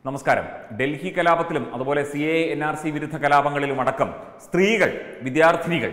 നമസ്കാരം ഡൽഹി കലാപത്തിലും അതുപോലെ C A N R C വിരുദ്ധ കലാപങ്ങളിലും അടക്കം സ്ത്രീകൾ വിദ്യാർത്ഥിനികൾ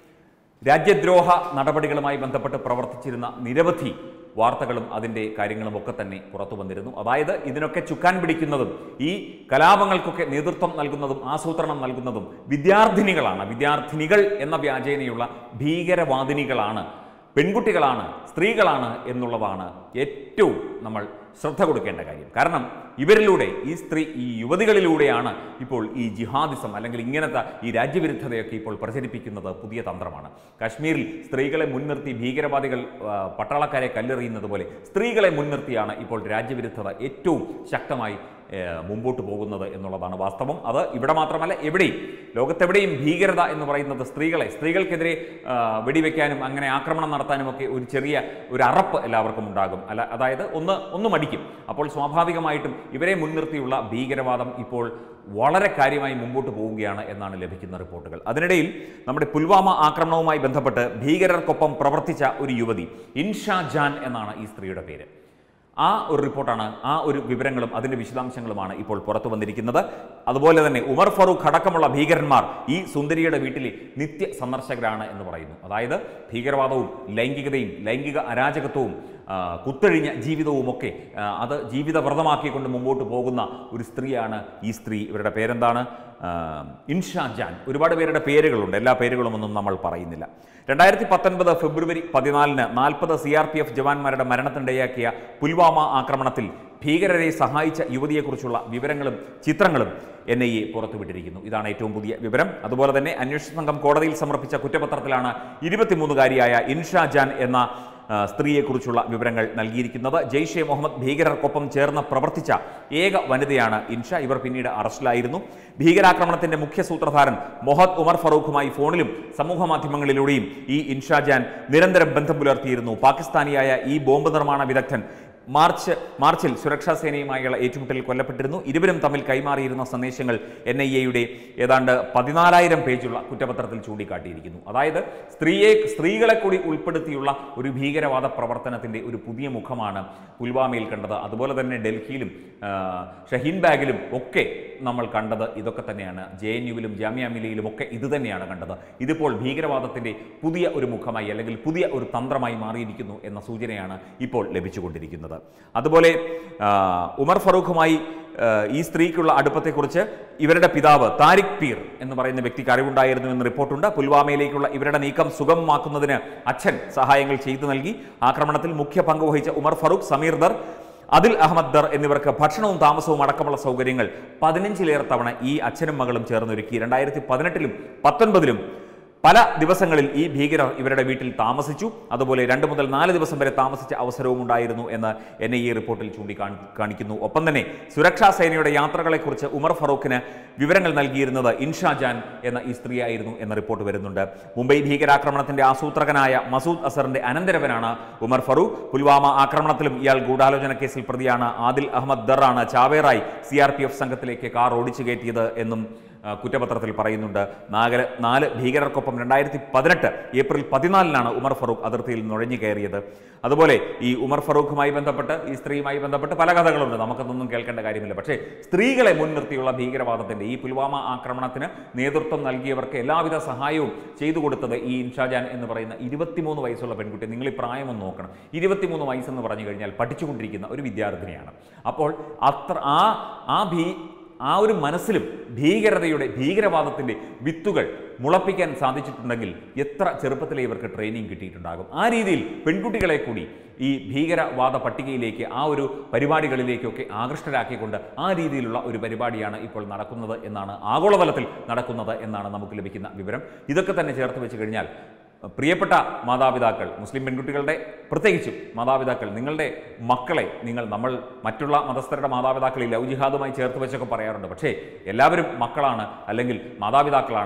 രാജ്യദ്രോഹ നടപടികളുമായി ബന്ധപ്പെട്ട് പ്രവർത്തിച്ചിരുന്ന നിരവധി വാർത്തകളും അതിൻ്റെ കാര്യങ്ങളും ഒക്കെ തന്നെ പുറത്തു വന്നിരുന്നു അതായത് ഇതിനൊക്കെ ചുക്കാൻ പിടിക്കുന്നതും ഈ കലാപങ്ങൾക്കൊക്കെ നേതൃത്വം നൽകുന്നതും ആസൂത്രണം നൽകുന്നതും വിദ്യാർത്ഥിനികളാണ് വിദ്യാർത്ഥിനികൾ എന്ന വ്യാജേനയുള്ള ഭീകരവാദിനികളാണ് പെൺകുട്ടികളാണ് സ്ത്രീകളാണ് എന്നുള്ളതാണ് ഏറ്റവും നമ്മൾ ശ്രദ്ധ കൊടുക്കേണ്ട കാര്യം കാരണം ഇവരിലൂടെ ഈ സ്ത്രീ ഈ യുവതികളിലൂടെയാണ് ഇപ്പോൾ ഈ ജിഹാദിസം അല്ലെങ്കിൽ ഇങ്ങനത്തെ ഈ രാജ്യവിരുദ്ധതയൊക്കെ ഇപ്പോൾ പ്രചരിപ്പിക്കുന്നത് പുതിയ തന്ത്രമാണ് കാശ്മീരിൽ സ്ത്രീകളെ മുൻനിർത്തി ഭീകരവാദികൾ ആ, പട്ടാളക്കാരെ കല്ലെറിയുന്നത് പോലെ സ്ത്രീകളെ മുൻനിർത്തിയാണ് ഇപ്പോൾ രാജ്യവിരുദ്ധത ഏറ്റവും ശക്തമായി ഏ, മുമ്പോട്ട് പോകുന്നത് എന്നുള്ളതാണ് വാസ്തവം അത് ഇവിടെ മാത്രമല്ല എവിടെയും ലോകത്തെവിടെയും ഭീകരത എന്ന് പറയുന്നത് സ്ത്രീകളെ സ്ത്രീകൾക്കെതിരെ ആ, വെടിവെക്കാനും അങ്ങനെ ആക്രമണം നടത്താനും ഒക്കെ ഒരു ചെറിയ ഒരു അറപ്പ് എല്ലാവർക്കും ഉണ്ടാകും അല്ല അതായത് ഒന്ന് ഒന്ന് മടിക്കും അപ്പോൾ സ്വാഭാവികമായിട്ടും ഇവരെ മുൻനിർത്തിയുള്ള ഭീകരവാദം ഇപ്പോൾ വളരെ കാര്യമായി മുമ്പോട്ട് പോവുകയാണ് എന്നാണ് ലഭിക്കുന്ന റിപ്പോർട്ടുകൾ അതിനിടയിൽ നമ്മുടെ പുൽവാമ ആക്രമണവുമായി ബന്ധപ്പെട്ട് ഭീകരർക്കൊപ്പം പ്രവർത്തിച്ച ഒരു യുവതി ഇൻഷാ ജാൻ എന്നാണ് ഈ സ്ത്രീയുടെ പേര് ആ ഒരു റിപ്പോർട്ടാണ് ആ ഒരു വിവരങ്ങളും അതിൻ്റെ വിശദാംശങ്ങളുമാണ് ഇപ്പോൾ പുറത്തു വന്നിരിക്കുന്നത് അതുപോലെ തന്നെ ഉമർ ഫറൂഖ് അടക്കമുള്ള ഭീകരന്മാർ ഈ സുന്ദരിയുടെ വീട്ടിലെ നിത്യ സന്ദർശകരാണ് എന്ന് പറയുന്നു അതായത് ഭീകരവാദവും ലൈംഗികതയും ലൈംഗിക അരാജകത്വവും ആ, കുത്തഴിഞ്ഞ ജീവിതവും ഒക്കെ ആ, അത് ജീവിതവ്രതമാക്കിക്കൊണ്ട് മുമ്പോട്ട് പോകുന്ന ഒരു സ്ത്രീയാണ് ഈ സ്ത്രീ ഇവരുടെ പേരെന്താണ് ആ, ഇൻഷാ ജാൻ ഒരുപാട് പേരുടെ പേരുകളുണ്ട് എല്ലാ പേരുകളുമൊന്നും നമ്മൾ പറയുന്നില്ല രണ്ടായിരത്തി പത്തൊൻപത് ഫെബ്രുവരി പതിനാലിന് നാൽപ്പത് സി ആർ പി എഫ് ജവാന്മാരുടെ മരണത്തിനിടയാക്കിയ പുൽവാമ ആക്രമണത്തിൽ ഭീകരരെ സഹായിച്ച യുവതിയെക്കുറിച്ചുള്ള വിവരങ്ങളും ചിത്രങ്ങളും എൻ ഐ എ പുറത്തുവിട്ടിരിക്കുന്നു ഇതാണ് ഏറ്റവും പുതിയ വിവരം അതുപോലെ തന്നെ അന്വേഷണ സംഘം കോടതിയിൽ സമർപ്പിച്ച കുറ്റപത്രത്തിലാണ് ഇരുപത്തിമൂന്നുകാരിയായ ഇൻഷാ ജാൻ എന്ന ആ, സ്ത്രീയെക്കുറിച്ചുള്ള വിവരങ്ങൾ നൽകിയിരിക്കുന്നത് ജെയ്ഷെ മുഹമ്മദ് ഭീകരർക്കൊപ്പം ചേർന്ന് പ്രവർത്തിച്ച ഏക വനിതയാണ് ഇൻഷ ഇവർ പിന്നീട് അറസ്റ്റിലായിരുന്നു ഭീകരാക്രമണത്തിന്റെ മുഖ്യ സൂത്രധാരൻ മൊഹദ് ഉമർ ഫറൂഖുമായി ഫോണിലും സമൂഹ മാധ്യമങ്ങളിലൂടെയും ഈ ഇൻഷാ ജാൻ നിരന്തരം ബന്ധം പുലർത്തിയിരുന്നു പാകിസ്ഥാനിയായ ഈ ബോംബ് നിർമ്മാണ വിദഗ്ധൻ മാർച്ച് മാർച്ചിൽ സുരക്ഷാ സേനയുമായുള്ള ഏറ്റുമുട്ടലിൽ കൊല്ലപ്പെട്ടിരുന്നു ഇരുവരും തമ്മിൽ കൈമാറിയിരുന്ന സന്ദേശങ്ങൾ എൻ ഐ എയുടെ ഏതാണ്ട് പതിനാലായിരം പേജുള്ള കുറ്റപത്രത്തിൽ ചൂണ്ടിക്കാട്ടിയിരിക്കുന്നു അതായത് സ്ത്രീയെ സ്ത്രീകളെ കൂടി ഉൾപ്പെടുത്തിയുള്ള ഒരു ഭീകരവാദ പ്രവർത്തനത്തിന്റെ ഒരു പുതിയ മുഖമാണ് പുൽവാമയിൽ കണ്ടത് അതുപോലെ തന്നെ ഡൽഹിയിലും ആ, ഷഹീൻ ബാഗിലും ഒക്കെ നമ്മൾ കണ്ടത് ഇതൊക്കെ തന്നെയാണ് ജെ എൻ യുവിലും ജാമ്യ മിലയിലും ഒക്കെ ഇത് തന്നെയാണ് കണ്ടത് ഇതിപ്പോൾ ഭീകരവാദത്തിന്റെ പുതിയ ഒരു മുഖമായി അല്ലെങ്കിൽ പുതിയ ഒരു തന്ത്രമായി മാറിയിരിക്കുന്നു എന്ന സൂചനയാണ് ഇപ്പോൾ ലഭിച്ചുകൊണ്ടിരിക്കുന്നത് അതുപോലെ ആ, ഉമർ ഫറൂഖുമായി ആ, ഈ സ്ത്രീക്കുള്ള അടുപ്പത്തെക്കുറിച്ച് ഇവരുടെ പിതാവ് താരിഖ് പീർ എന്ന് പറയുന്ന വ്യക്തിക്ക് അറിവുണ്ടായിരുന്നു എന്ന് റിപ്പോർട്ടുണ്ട് പുൽവാമയിലേക്കുള്ള ഇവരുടെ നീക്കം സുഗമമാക്കുന്നതിന് അച്ഛൻ സഹായങ്ങൾ ചെയ്തു നൽകി ആക്രമണത്തിൽ മുഖ്യ പങ്ക് വഹിച്ച ഉമർ ഫറൂഖ് സമീർ ദർ അതിൽ അഹമ്മദ് ദർ എന്നിവർക്ക് ഭക്ഷണവും താമസവും അടക്കമുള്ള സൗകര്യങ്ങൾ പതിനഞ്ചിലേറെ തവണ ഈ അച്ഛനും മകളും ചേർന്നൊരുക്കി രണ്ടായിരത്തി പതിനെട്ടിലും പത്തൊൻപതിലും പല ദിവസങ്ങളിൽ ഈ ഭീകരർ ഇവരുടെ വീട്ടിൽ താമസിച്ചു അതുപോലെ രണ്ട് മുതൽ നാല് ദിവസം വരെ താമസിച്ച അവസരവും ഉണ്ടായിരുന്നു എന്ന് എൻ ഐ എ റിപ്പോർട്ടിൽ ചൂണ്ടിക്കാണി കാണിക്കുന്നു ഒപ്പം തന്നെ സുരക്ഷാ സേനയുടെ യാത്രകളെക്കുറിച്ച് ഉമർ ഫറൂഖിന് വിവരങ്ങൾ നൽകിയിരുന്നത് ഇൻഷാ ജാൻ എന്ന ഈ സ്ത്രീയായിരുന്നു എന്ന റിപ്പോർട്ട് വരുന്നുണ്ട് മുംബൈ ഭീകരാക്രമണത്തിന്റെ ആസൂത്രകനായ മസൂദ് അസറിന്റെ അനന്തരവനാണ് ഉമർ ഫറൂഖ് പുൽവാമ ആക്രമണത്തിലും ഇയാൾ ഗൂഢാലോചന കേസിൽ പ്രതിയാണ് ആദിൽ അഹമ്മദ് ദറാണ് ചാവേറായി സി ആർ പി എഫ് സംഘത്തിലേക്ക് കാർ ഓടിച്ചു കയറ്റിയത് എന്നും ആ, കുറ്റപത്രത്തിൽ പറയുന്നുണ്ട് നാല് നാല് ഭീകരർക്കൊപ്പം രണ്ടായിരത്തി പതിനെട്ട് ഏപ്രിൽ പതിനാലിനാണ് ഉമർ ഫറൂഖ് അതിർത്തിയിൽ നുഴഞ്ഞു കയറിയത് അതുപോലെ ഈ ഉമർ ഫറൂഖുമായി ബന്ധപ്പെട്ട് ഈ സ്ത്രീയുമായി ബന്ധപ്പെട്ട് പല കഥകളുണ്ട് നമുക്കതൊന്നും കേൾക്കേണ്ട കാര്യമില്ല പക്ഷേ സ്ത്രീകളെ മുൻനിർത്തിയുള്ള ഭീകരവാദത്തിന്റെ ഈ പുൽവാമ ആക്രമണത്തിന് നേതൃത്വം നൽകിയവർക്ക് എല്ലാവിധ സഹായവും ചെയ്തു കൊടുത്തത് ഈ ഇൻഷാജാൻ എന്ന് പറയുന്ന ഇരുപത്തിമൂന്ന് വയസ്സുള്ള പെൺകുട്ടി നിങ്ങൾ ഈ പ്രായം ഒന്ന് നോക്കണം ഇരുപത്തിമൂന്ന് വയസ്സെന്ന് പറഞ്ഞു കഴിഞ്ഞാൽ പഠിച്ചുകൊണ്ടിരിക്കുന്ന ഒരു വിദ്യാർത്ഥിനിയാണ് അപ്പോൾ അത്ര ആ ആ ഭീ ആ ഒരു മനസ്സിലും ഭീകരതയുടെ ഭീകരവാദത്തിൻ്റെ വിത്തുകൾ മുളപ്പിക്കാൻ സാധിച്ചിട്ടുണ്ടെങ്കിൽ എത്ര ചെറുപ്പത്തിലേ ഇവർക്ക് ട്രെയിനിങ് കിട്ടിയിട്ടുണ്ടാകും ആ രീതിയിൽ പെൺകുട്ടികളെ കൂടി ഈ ഭീകരവാദ പട്ടികയിലേക്ക് ആ ഒരു പരിപാടികളിലേക്കൊക്കെ ആകൃഷ്ടരാക്കിക്കൊണ്ട് ആ രീതിയിലുള്ള ഒരു പരിപാടിയാണ് ഇപ്പോൾ നടക്കുന്നത് എന്നാണ് ആഗോളതലത്തിൽ നടക്കുന്നത് എന്നാണ് നമുക്ക് ലഭിക്കുന്ന വിവരം ഇതൊക്കെ തന്നെ ചേർത്ത് വെച്ച് കഴിഞ്ഞാൽ പ്രിയപ്പെട്ട മാതാപിതാക്കൾ മുസ്ലിം പെൺകുട്ടികളുടെ പ്രത്യേകിച്ചും മാതാപിതാക്കൾ നിങ്ങളുടെ മക്കളെ നിങ്ങൾ നമ്മൾ മറ്റുള്ള മതസ്ഥരുടെ മാതാപിതാക്കളെ ലവ് ജിഹാദുമായി ചേർത്ത് വെച്ചൊക്കെ പറയാറുണ്ട് പക്ഷേ എല്ലാവരും മക്കളാണ് അല്ലെങ്കിൽ മാതാപിതാക്കളാണ്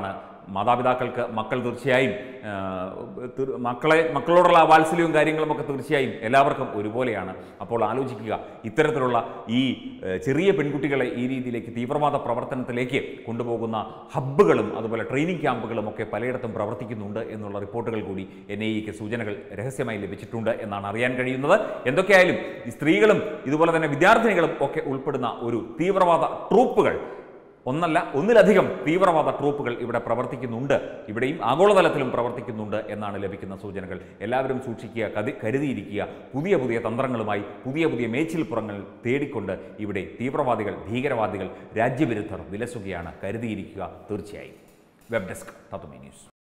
മാതാപിതാക്കൾക്ക് മക്കൾ തീർച്ചയായും ആ, തീർ- മക്കളെ മക്കളോടുള്ള ആ വാത്സല്യവും കാര്യങ്ങളും ഒക്കെ തീർച്ചയായും എല്ലാവർക്കും ഒരുപോലെയാണ് അപ്പോൾ ആലോചിക്കുക ഇത്തരത്തിലുള്ള ഈ ഏ, ചെറിയ പെൺകുട്ടികളെ ഈ രീതിയിലേക്ക് തീവ്രവാദ പ്രവർത്തനത്തിലേക്ക് കൊണ്ടുപോകുന്ന ഹബ്ബുകളും അതുപോലെ ട്രെയിനിങ് ക്യാമ്പുകളും ഒക്കെ പലയിടത്തും പ്രവർത്തിക്കുന്നുണ്ട് എന്നുള്ള റിപ്പോർട്ടുകൾ കൂടി എൻ ഐ എക്ക് സൂചനകൾ രഹസ്യമായി ലഭിച്ചിട്ടുണ്ട് എന്നാണ് അറിയാൻ കഴിയുന്നത് എന്തൊക്കെയായാലും ഈ സ്ത്രീകളും ഇതുപോലെ തന്നെ വിദ്യാർത്ഥിനികളും ഒക്കെ ഉൾപ്പെടുന്ന ഒരു തീവ്രവാദ ട്രൂപ്പുകൾ ഒന്നല്ല ഒന്നിലധികം തീവ്രവാദ ട്രൂപ്പുകൾ ഇവിടെ പ്രവർത്തിക്കുന്നുണ്ട് ഇവിടെയും ആഗോളതലത്തിലും പ്രവർത്തിക്കുന്നുണ്ട് എന്നാണ് ലഭിക്കുന്ന സൂചനകൾ എല്ലാവരും സൂക്ഷിക്കുക കതി കരുതിയിരിക്കുക പുതിയ പുതിയ തന്ത്രങ്ങളുമായി പുതിയ പുതിയ മേച്ചിൽപ്പുറങ്ങൾ തേടിക്കൊണ്ട് ഇവിടെ തീവ്രവാദികൾ ഭീകരവാദികൾ രാജ്യവിരുദ്ധർ വിലസുകയാണ് കരുതിയിരിക്കുക തീർച്ചയായും വെബ് ഡെസ്ക് തത്വമി ന്യൂസ്